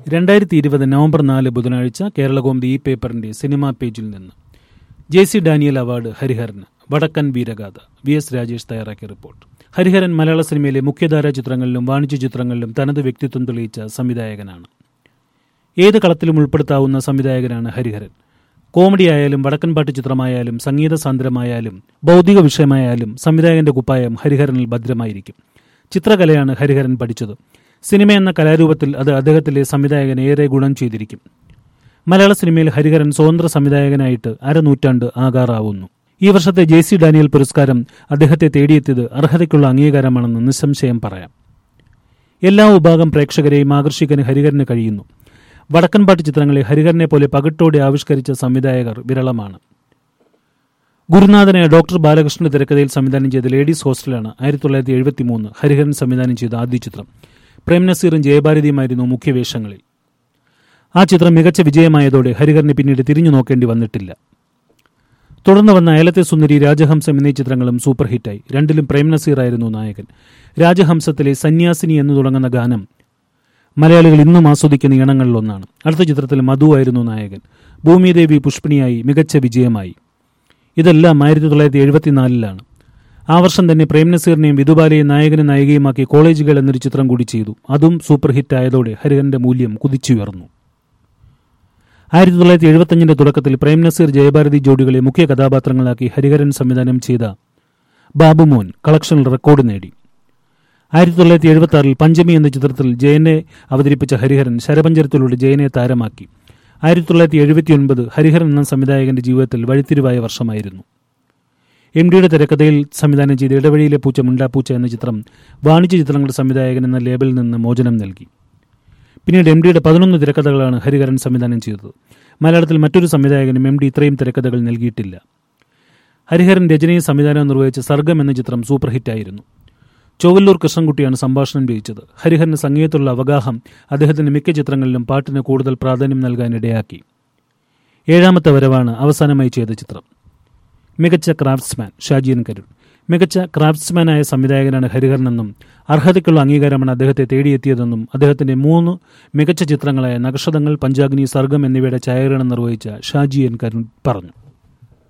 രണ്ടായിരത്തി ഇരുപത് നവംബർ നാല് ബുധനാഴ്ച കേരളകോമതി ഈ പേപ്പറിന്റെ സിനിമാ പേജിൽ നിന്ന് ജെ സി ഡാനിയൽ അവാർഡ് ഹരിഹരന് വടക്കൻ വീരഗാഥ വി എസ് രാജേഷ് തയ്യാറാക്കിയ റിപ്പോർട്ട് ഹരിഹരൻ മലയാള സിനിമയിലെ മുഖ്യധാരാ ചിത്രങ്ങളിലും വാണിജ്യ ചിത്രങ്ങളിലും തനത് വ്യക്തിത്വം തെളിയിച്ച സംവിധായകനാണ് ഏത് കളത്തിലും ഉൾപ്പെടുത്താവുന്ന സംവിധായകനാണ് ഹരിഹരൻ കോമഡി ആയാലും വടക്കൻ പാട്ട് ചിത്രമായാലും സംഗീത സാന്ദ്രമായാലും ഭൗതിക വിഷയമായാലും സംവിധായകന്റെ കുപ്പായം ഹരിഹരനിൽ ഭദ്രമായിരിക്കും ചിത്രകലയാണ് ഹരിഹരൻ പഠിച്ചത് സിനിമ എന്ന കലാരൂപത്തിൽ അത് അദ്ദേഹത്തിലെ സംവിധായകന് ഏറെ ഗുണം ചെയ്തിരിക്കും മലയാള സിനിമയിൽ ഹരിഹരൻ സ്വതന്ത്ര സംവിധായകനായിട്ട് അരനൂറ്റാണ്ട് ആകാറാവുന്നു ഈ വർഷത്തെ ജെ സി ഡാനിയൽ പുരസ്കാരം അദ്ദേഹത്തെ തേടിയെത്തിയത് അർഹതയ്ക്കുള്ള അംഗീകാരമാണെന്ന് നിസ്സംശയം പറയാം എല്ലാ വിഭാഗം പ്രേക്ഷകരെയും ആകർഷിക്കാൻ ഹരിഹരന് കഴിയുന്നു വടക്കൻപാട്ട് ചിത്രങ്ങളെ ഹരിഹരനെ പോലെ പകിട്ടോടെ ആവിഷ്കരിച്ച സംവിധായകർ വിരളമാണ് ഗുരുനാഥനെ ഡോക്ടർ ബാലകൃഷ്ണന്റെ തിരക്കഥയിൽ സംവിധാനം ചെയ്ത ലേഡീസ് ഹോസ്റ്റലാണ് ആയിരത്തി തൊള്ളായിരത്തി എഴുപത്തി മൂന്ന് ഹരിഹരൻ സംവിധാനം ചെയ്ത ആദ്യ ചിത്രം പ്രേം നസീറും ജയഭാരതിയുമായിരുന്നു മുഖ്യവേഷങ്ങളിൽ ആ ചിത്രം മികച്ച വിജയമായതോടെ ഹരിഹരന് പിന്നീട് തിരിഞ്ഞു നോക്കേണ്ടി വന്നിട്ടില്ല തുടർന്ന് വന്ന അയലത്തെ സുന്ദരി രാജഹംസം എന്നീ ചിത്രങ്ങളും സൂപ്പർ ഹിറ്റായി രണ്ടിലും പ്രേം നസീറായിരുന്നു നായകൻ രാജഹംസത്തിലെ സന്യാസിനി എന്ന് തുടങ്ങുന്ന ഗാനം മലയാളികൾ ഇന്നും ആസ്വദിക്കുന്ന ഇണങ്ങളിലൊന്നാണ് അടുത്ത ചിത്രത്തിൽ മധു ആയിരുന്നു നായകൻ ഭൂമിദേവി പുഷ്പിണിയായി മികച്ച വിജയമായി ഇതെല്ലാം ആയിരത്തി തൊള്ളായിരത്തി എഴുപത്തിനാലിലാണ് ആ വർഷം തന്നെ പ്രേം നസീറിനെയും വിധുബാലയും നായകനും നായികയുമാക്കി കോളേജുകൾ എന്നൊരു ചിത്രം കൂടി ചെയ്തു അതും സൂപ്പർ ഹിറ്റ് ആയതോടെ ഹരിഹരന്റെ മൂല്യം കുതിച്ചുയർന്നു ആയിരത്തി തൊള്ളായിരത്തി എഴുപത്തഞ്ചിന്റെ തുടക്കത്തിൽ പ്രേം നസീർ ജയഭാരതി ജോഡികളെ മുഖ്യ കഥാപാത്രങ്ങളാക്കി ഹരിഹരൻ സംവിധാനം ചെയ്ത ബാബുമോൻ കളക്ഷനിൽ റെക്കോർഡ് നേടി ആയിരത്തി തൊള്ളായിരത്തി എഴുപത്തി ആറിൽ പഞ്ചമി എന്ന ചിത്രത്തിൽ ജയനെ അവതരിപ്പിച്ച ഹരിഹരൻ ശരപഞ്ചരത്തിലൂടെ ജയനെ താരമാക്കി ആയിരത്തി തൊള്ളായിരത്തി എഴുപത്തിയൊൻപത് ഹരിഹരൻ എന്ന സംവിധായകന്റെ ജീവിതത്തിൽ വഴിത്തിരിവായ വർഷമായിരുന്നു എം ഡിയുടെ തിരക്കഥയിൽ സംവിധാനം ചെയ്ത ഇടവഴിയിലെ പൂച്ച മുണ്ടാപ്പൂച്ച എന്ന ചിത്രം വാണിജ്യ ചിത്രങ്ങളുടെ സംവിധായകൻ എന്ന ലേബലിൽ നിന്ന് മോചനം നൽകി പിന്നീട് എം ഡിയുടെ പതിനൊന്ന് തിരക്കഥകളാണ് ഹരിഹരൻ സംവിധാനം ചെയ്തത് മലയാളത്തിൽ മറ്റൊരു സംവിധായകനും എം ഡി ഇത്രയും തിരക്കഥകൾ നൽകിയിട്ടില്ല ഹരിഹരൻ രചനയും സംവിധാനവും നിർവഹിച്ച സർഗം എന്ന ചിത്രം സൂപ്പർ ഹിറ്റായിരുന്നു ചൊവ്വല്ലൂർ കൃഷ്ണൻകുട്ടിയാണ് സംഭാഷണം രചിച്ചത് ഹരിഹരന് സംഗീതത്തിലുള്ള അവഗാഹം അദ്ദേഹത്തിന്റെ മിക്ക ചിത്രങ്ങളിലും പാട്ടിന് കൂടുതൽ പ്രാധാന്യം നൽകാനിടയാക്കി ഏഴാമത്തെ വരവാണ് അവസാനമായി ചെയ്ത ചിത്രം മികച്ച ക്രാഫ്റ്റ്സ്മാൻ ഷാജിയൻ കരുൺ മികച്ച ക്രാഫ്റ്റ്സ്മാനായ സംവിധായകനാണ് ഹരിഹരനെന്നും അർഹതയ്ക്കുള്ള അംഗീകാരമാണ് അദ്ദേഹത്തെ തേടിയെത്തിയതെന്നും അദ്ദേഹത്തിന്റെ മൂന്ന് മികച്ച ചിത്രങ്ങളായ നക്ഷതങ്ങൾ പഞ്ചാഗ്നി സർഗം എന്നിവയുടെ ഛായാഗ്രഹണം നിർവഹിച്ച ഷാജി എൻ കരുൺ പറഞ്ഞു